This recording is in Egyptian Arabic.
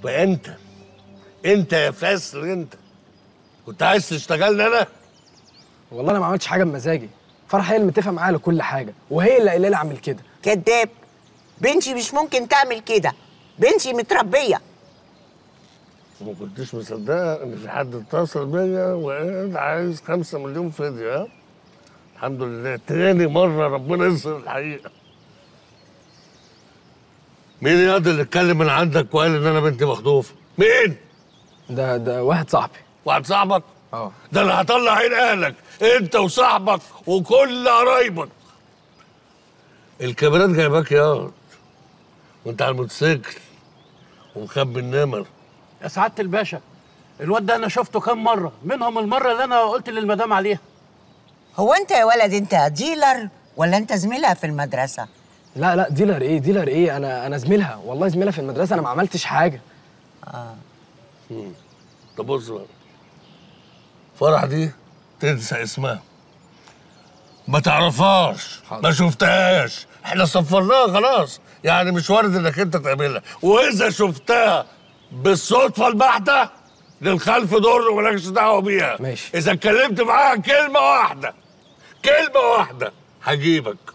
وانت انت يا فاسر انت كنت عايز تشتغلني انا والله انا ما عملتش حاجه بمزاجي فرح هي اللي متفقه معايا على كل حاجه وهي اللي قايله لي اعمل كده كداب بنتي مش ممكن تعمل كده بنتي متربيه ما كنتش مصدقه ان في حد اتصل بيا وقال عايز خمسة مليون فدية ها الحمد لله تاني مرة ربنا يظهر الحقيقة مين يا اللي اتكلم من عندك وقال ان انا بنتي مخطوفة؟ مين؟ ده ده واحد صاحبي واحد صاحبك؟ اه ده انا هطلع عين اهلك انت وصاحبك وكل قرايبك الكاميرات جايباك ياض وانت على الموتوسيكل ومخبي النمر يا سعاده الباشا الواد ده انا شفته كام مره منهم المره اللي انا قلت للمدام عليها هو انت يا ولد انت ديلر ولا انت زميلها في المدرسه لا لا ديلر ايه ديلر ايه انا انا زميلها والله زميلها في المدرسه انا ما عملتش حاجه طب بص بقى فرح دي تنسى اسمها ما تعرفهاش ما شفتهاش احنا صفرناها خلاص يعني مش وارد انك انت تعملها واذا شفتها بالصدفه البحته للخلف دور ومالكش دعوه بيها ماشي. اذا اتكلمت معاها كلمه واحده كلمه واحده هجيبك